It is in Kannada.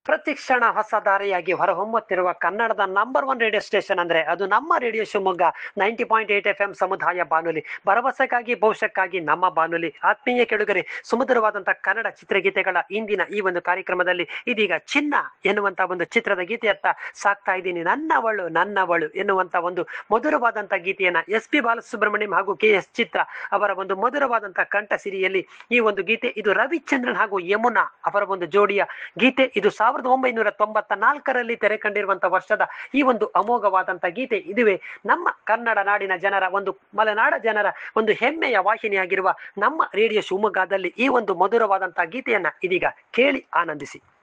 ಪ್ರತಿ ಕ್ಷಣ ಹೊಸ ದಾರಿಯಾಗಿ ಹೊರಹೊಮ್ಮುತ್ತಿರುವ ಕನ್ನಡದ ನಂಬರ್ ಒನ್ ರೇಡಿಯೋ ಸ್ಟೇಷನ್ ಅಂದ್ರೆ ಅದು ನಮ್ಮ radio Shivamogga ninety point eight F M ಸಮುದಾಯ ಬಾನುಲಿ ಭರವಸೆಗಾಗಿ ಭವಿಷ್ಯಕ್ಕಾಗಿ ನಮ್ಮ ಬಾನುಲಿ ಆತ್ಮೀಯ ಕೆಳುಗರೆ ಸುಮಧುರವಾದಂತಹ ಕನ್ನಡ ಚಿತ್ರಗೀತೆಗಳ ಇಂದಿನ ಈ ಒಂದು ಕಾರ್ಯಕ್ರಮದಲ್ಲಿ ಇದೀಗ ಚಿನ್ನ ಎನ್ನುವಂತ ಒಂದು ಚಿತ್ರದ ಗೀತೆಯತ್ತ ಸಾಕ್ತಾ ಇದ್ದೀನಿ ನನ್ನವಳು ನನ್ನವಳು ಎನ್ನುವಂತ ಒಂದು ಮಧುರವಾದಂತಹ ಗೀತೆಯನ್ನ ಎಸ್ ಪಿ ಬಾಲಸುಬ್ರಹ್ಮಣ್ಯಂ ಹಾಗೂ ಕೆ ಎಸ್ ಚಿತ್ರ ಅವರ ಒಂದು ಮಧುರವಾದಂತಹ ಕಂಠ ಸಿರಿಯಲ್ಲಿ ಈ ಒಂದು ಗೀತೆ ಇದು ರವಿಚಂದ್ರನ್ ಹಾಗೂ ಯಮುನಾ ಅವರ ಒಂದು ಜೋಡಿಯ ಗೀತೆ ಇದು ಸಾವಿರದ ಒಂಬೈನೂರ ತೊಂಬತ್ತ ನಾಲ್ಕರಲ್ಲಿ ತೆರೆ ಕಂಡಿರುವಂತಹ ವರ್ಷದ ಈ ಒಂದು ಅಮೋಘವಾದಂತಹ ಗೀತೆ ಇದುವೇ ನಮ್ಮ ಕನ್ನಡ ನಾಡಿನ ಜನರ ಒಂದು ಮಲೆನಾಡ ಜನರ ಒಂದು ಹೆಮ್ಮೆಯ ವಾಹಿನಿಯಾಗಿರುವ ನಮ್ಮ ರೇಡಿಯೋ ಶಿವಮೊಗ್ಗದಲ್ಲಿ ಈ ಒಂದು ಮಧುರವಾದಂತಹ ಗೀತೆಯನ್ನ ಇದೀಗ ಕೇಳಿ ಆನಂದಿಸಿ